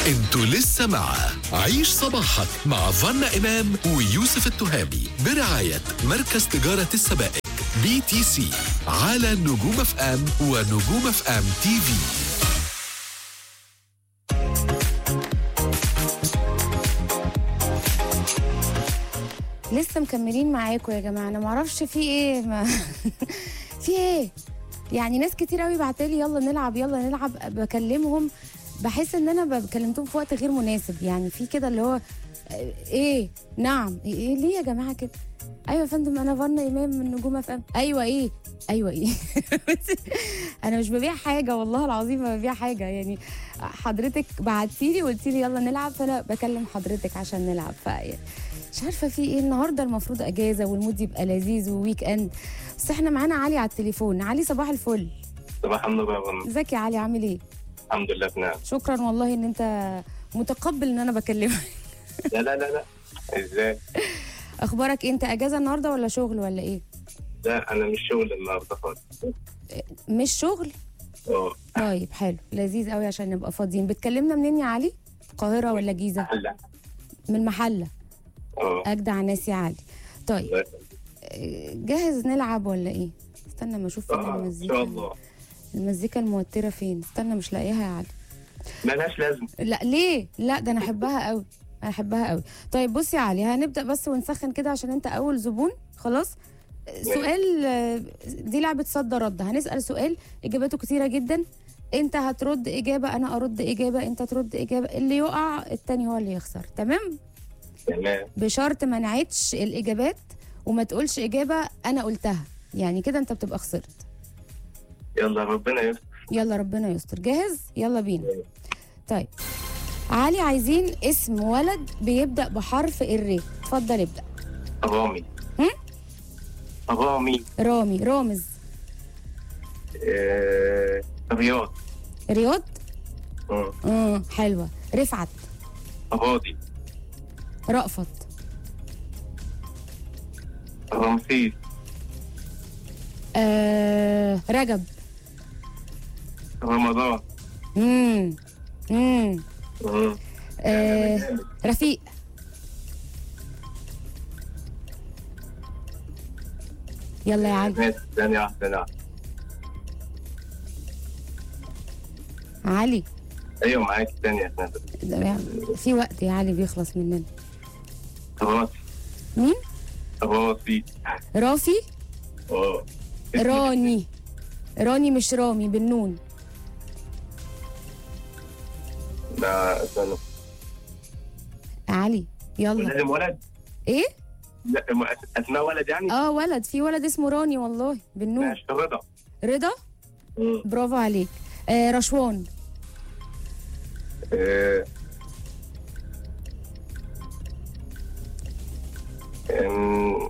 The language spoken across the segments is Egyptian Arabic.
انتوا لسه مع عيش صباحك مع فنا إمام ويوسف التهامي برعاية مركز تجارة السبائك بي تي سي على نجوم اف ام ونجوم اف ام تي في لسه مكملين معاكم يا جماعه انا معرفش في ايه ما في ايه يعني ناس كتير قوي بعتلي يلا نلعب يلا نلعب بكلمهم بحس ان انا بكلمتهم في وقت غير مناسب يعني في كده اللي هو آه، ايه نعم ايه, إيه ليه يا جماعه كده ايوه يا فندم انا فانا امام من نجوم اف ام ايوه ايه ايوه ايه انا مش ببيع حاجه والله العظيم ما ببيع حاجه يعني حضرتك بعتيلي وقلتي لي يلا نلعب فانا بكلم حضرتك عشان نلعب ف مش عارفه في ايه النهارده المفروض اجازه والمود يبقى لذيذ وويك اند بس احنا معانا علي على التليفون علي صباح الفل صباح النور يا غنى ازيك يا علي عامل ايه الحمد لله بنعم شكرا والله ان انت متقبل ان انا بكلمك لا لا لا لا ازاي اخبارك إيه؟ انت اجازه النهارده ولا شغل ولا ايه لا انا مش شغل النهارده خالص مش شغل اه طيب حلو لذيذ قوي عشان نبقى فاضيين بتكلمنا منين يا علي القاهره ولا جيزه لا من محله اه اجدع ناس يا علي طيب الله آه، جاهز نلعب ولا ايه استنى ما اشوف فين آه، ان المزيكا شاء الله المزيكا الموتره فين استنى مش لاقيها يا علي ملهاش لازمه لا ليه لا ده انا احبها قوي انا احبها قوي طيب بص يا علي هنبدا بس ونسخن كده عشان انت اول زبون خلاص سؤال آه، دي لعبه صد رد هنسال سؤال اجاباته كتيره جدا انت هترد اجابه انا ارد اجابه انت ترد اجابه اللي يقع التاني هو اللي يخسر تمام تمام بشرط ما نعيدش الاجابات وما تقولش اجابه انا قلتها يعني كده انت بتبقى خسرت يلا ربنا يستر يلا ربنا يستر جاهز يلا بينا طيب علي عايزين اسم ولد بيبدأ بحرف الر اتفضل ابدأ رامي هم؟ رامي رامي رامز آه، رياض رياض مم. امم حلوة رفعت راضي رأفت رمسيس آه رجب رمضان امم امم مم. آه رفيق يلا يا علي ماشي، ثانية واحدة ثانية واحدة علي ايوه معاك ثانية ثانية ده في وقت يا علي بيخلص مننا راسي مين راسي رافي اه راني راني مش رامي بالنون لا استنى علي يلا لازم ولد ايه لا م- اسماء ولد يعني اه ولد في ولد اسمه راني والله بالنون ماشي رضا رضا مم. برافو عليك آه رشوان آه، أم،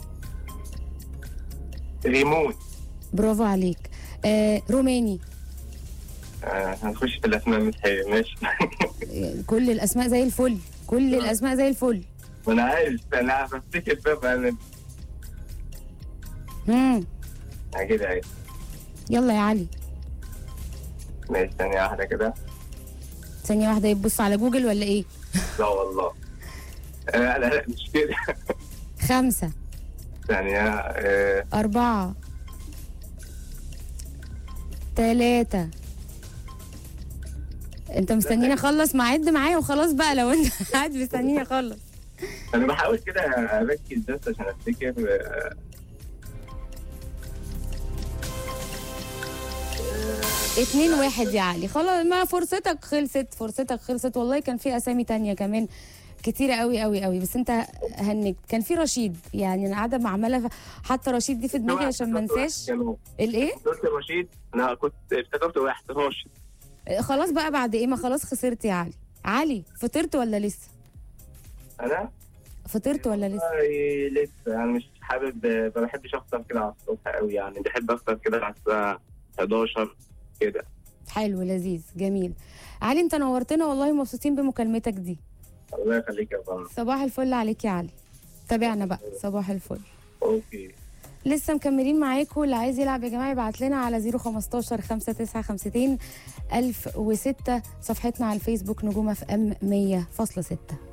ريمون برافو عليك آه روماني آه، هنخش في الاسماء مش هي ماشي آه، كل الاسماء زي الفل كل آه. الاسماء زي الفل وانا عارف انا بفتكر بقى انا امم كده عايز يلا يا علي ماشي ثانية واحدة كده ثانيه واحده يبص على جوجل ولا ايه لا والله آه، لا لا مش كده خمسة ثانية آه، أربعة تلاتة انت مستنيني اخلص ما عد معايا وخلاص بقى لو انت قاعد مستنيني اخلص انا بحاول كده اركز بس عشان افتكر آه، اتنين واحد يا علي خلاص ما فرصتك خلصت فرصتك خلصت والله كان في اسامي تانية كمان كتيرة قوي قوي قوي بس انت هنكت كان في رشيد يعني انا قاعده معمله حتى رشيد دي في دماغي عشان ما انساش كانوا- الايه قلت رشيد انا كنت افتكرت واحد راشد خلاص بقى بعد ايه ما خلاص خسرت يا علي علي فطرت ولا لسه انا فطرت ولا لسه والله لسه يعني مش حابب ما بحبش افطر كده على الصبح قوي يعني بحب افطر كده على الساعه 11 كده حلو لذيذ جميل علي انت نورتنا والله مبسوطين بمكالمتك دي الله يخليك يا فندم صباح الفل عليك يا علي تابعنا بقى صباح الفل اوكي لسه مكملين معاكم اللي عايز يلعب يا جماعه يبعت لنا على 015 5952 1006 صفحتنا على الفيسبوك نجوم اف ام 100.6